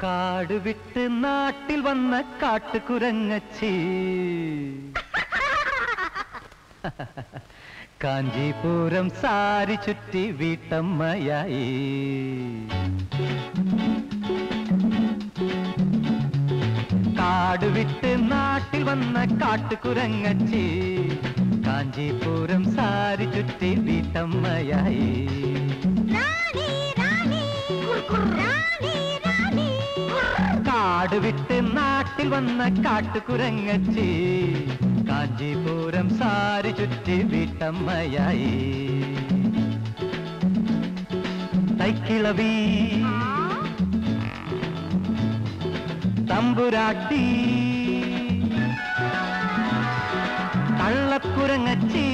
കാട് വിട്ട് നാട്ടിൽ വന്ന കാട്ടുകുരങ്ങച്ചി കാഞ്ചീപുരം സാരി ചുറ്റി വീട്ടമ്മയായി കാട് വിട്ട് നാട്ടിൽ വന്ന കാട്ടുകുരങ്ങച്ചി കാഞ്ചീപുരം സാരി ചുറ്റി വീട്ടമ്മയായി റാണി റാണി റാണി റാണി കാട് വിട്ട് നാട്ടിൽ വന്ന കാട്ടുകുരങ്ങച്ചി കാഞ്ചീപുരം സാരി ചുറ്റി വീട്ടമ്മയായി തൈക്കിളവി തമ്പുരാട്ടി കള്ളക്കുരങ്ങച്ചി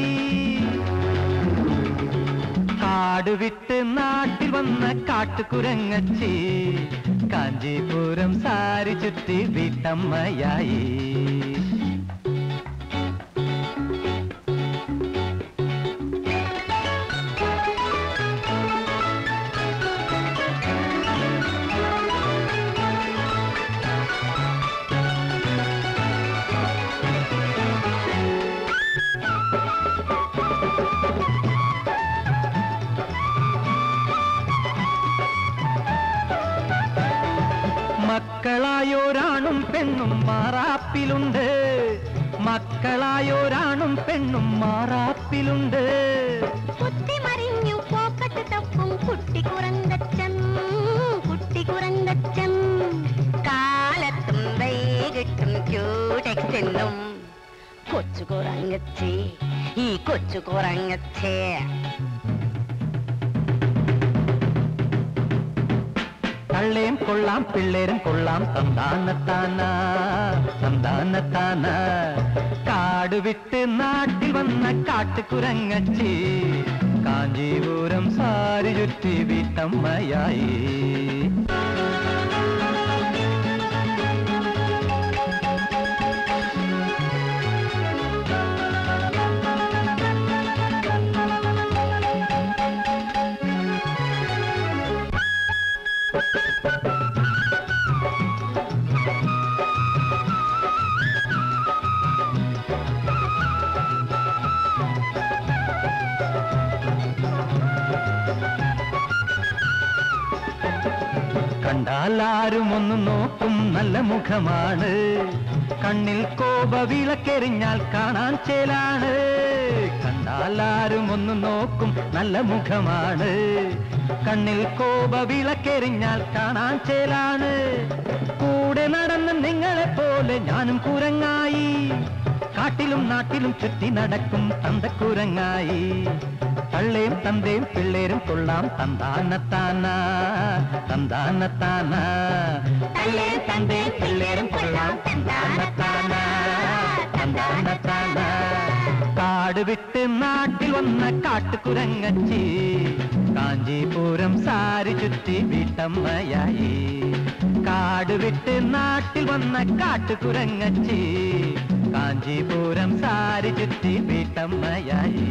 കാട് വിട്ട് നാട്ടിൽ വന്ന കാട്ടുകുരങ്ങച്ചി കാഞ്ചീപുരം സാരി ചുറ്റി വീട്ടമ്മയായി മക്കളായോരാണും പെണ്ണും മാറാപ്പിലുണ്ട് മക്കളായോരാണും പെണ്ണും മാറാപ്പിലുണ്ട് കുത്തി മറിഞ്ഞു പോക്കറ്റ് തപ്പും കുട്ടി കുറങ്കച്ചൻ കുട്ടി കുറങ്കച്ചൻ കാലത്തും വൈകിട്ടും ക്യൂടെക്സെന്നും കൊച്ചു കുറങ്ങച്ചേ ഈ കൊച്ചു കുറങ്ങച്ചേ തള്ളേം കൊള്ളാം പിള്ളേരും കൊള്ളാം തന്താനത്താന തന്താനത്താന കാട് വിട്ട് നാട്ടിൽ വന്ന കാട്ടുകുരങ്ങച്ചി കാഞ്ചീപുരം സാരി ചുറ്റി വീട്ടമ്മയായി കണ്ടാൽ ആരും ഒന്ന് നോക്കും നല്ല മുഖമാണ് കണ്ണിൽ കോപ വിളക്കെറിഞ്ഞാൽ കാണാൻ ചേലാണ് കണ്ടാൽ ആരും ഒന്ന് നോക്കും നല്ല മുഖമാണ് കണ്ണിൽ കോപ വിളക്കെറിഞ്ഞാൽ കാണാൻ ചേലാണ് കൂടെ നടന്ന് നിങ്ങളെ പോലെ ഞാനും കുരങ്ങായി കാട്ടിലും നാട്ടിലും ചുറ്റി നടക്കും തന്തക്കുരങ്ങായി തള്ളേം തന്തേം പിള്ളേരും കൊള്ളാം തന്താനത്താന തന്താനത്താന തള്ളേം തന്തേം പിള്ളേരും കൊള്ളാം തന്താനത്താന തന്താനത്താന കാട് വിട്ട് നാട്ടിൽ വന്ന കാട്ടുകുരങ്ങച്ചി കാഞ്ചീപുരം സാരി ചുറ്റി വീട്ടമ്മയായി കാട് വിട്ട് നാട്ടിൽ വന്ന കാട്ടുകുരങ്ങച്ചി കാഞ്ചീപുരം സാരി ചുറ്റി വീട്ടമ്മയായി